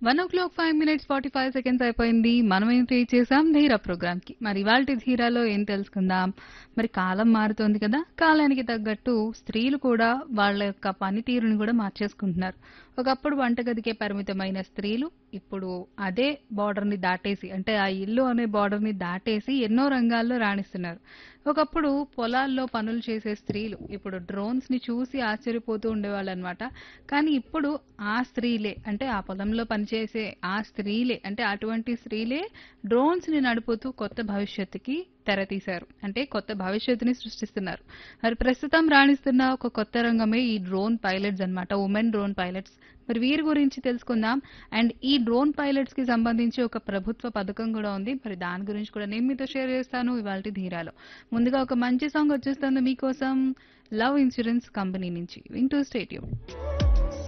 one o'clock five minutes forty five seconds అయిపోయింది మనం ఏంటి చేసాం ధీరా ప్రోగ్రామ్ కి మరి ఇవాళ ధీరాలో ఏం తెలుసుకుందాం మరి కాలం మారుతోంది కదా కాలానికి తగ్గట్టు స్త్రీలు కూడా వాళ్ళ యొక్క పనితీరుని కూడా మార్చేసుకుంటున్నారు ఒకప్పుడు వంటగదికే పరిమితమైన స్త్రీలు ఇప్పుడు అదే బార్డర్ ని దాటేసి అంటే ఆ ఇల్లు అనే బార్డర్ ని దాటేసి ఎన్నో రంగాల్లో రాణిస్తున్నారు ఒకప్పుడు పొలాల్లో పనులు చేసే స్త్రీలు ఇప్పుడు డ్రోన్స్ ని చూసి ఆశ్చర్యపోతూ ఉండేవాళ్ళు అనమాట కానీ ఇప్పుడు ఆ స్త్రీలే అంటే ఆ పొలంలో పనిచేసే ఆ స్త్రీలే అంటే అటువంటి స్త్రీలే డ్రోన్స్ ని నడుపుతూ కొత్త భవిష్యత్తుకి తెరతీశారు అంటే కొత్త భవిష్యత్తుని సృష్టిస్తున్నారు మరి ప్రస్తుతం రాణిస్తున్న ఒక కొత్త రంగమే ఈ డ్రోన్ పైలట్స్ అన్నమాట ఉమెన్ డ్రోన్ పైలట్స్ మరి వీరి గురించి తెలుసుకుందాం అండ్ ఈ డ్రోన్ పైలట్స్ కి సంబంధించి ఒక ప్రభుత్వ పథకం కూడా ఉంది మరి దాని గురించి కూడా నేను మీతో షేర్ చేస్తాను ఇవాళ ధీరాలో ముందుగా ఒక మంచి సాంగ్ వచ్చేస్తుంది మీకోసం లవ్ ఇన్సూరెన్స్ కంపెనీ నుంచి వింటూ స్టేడియం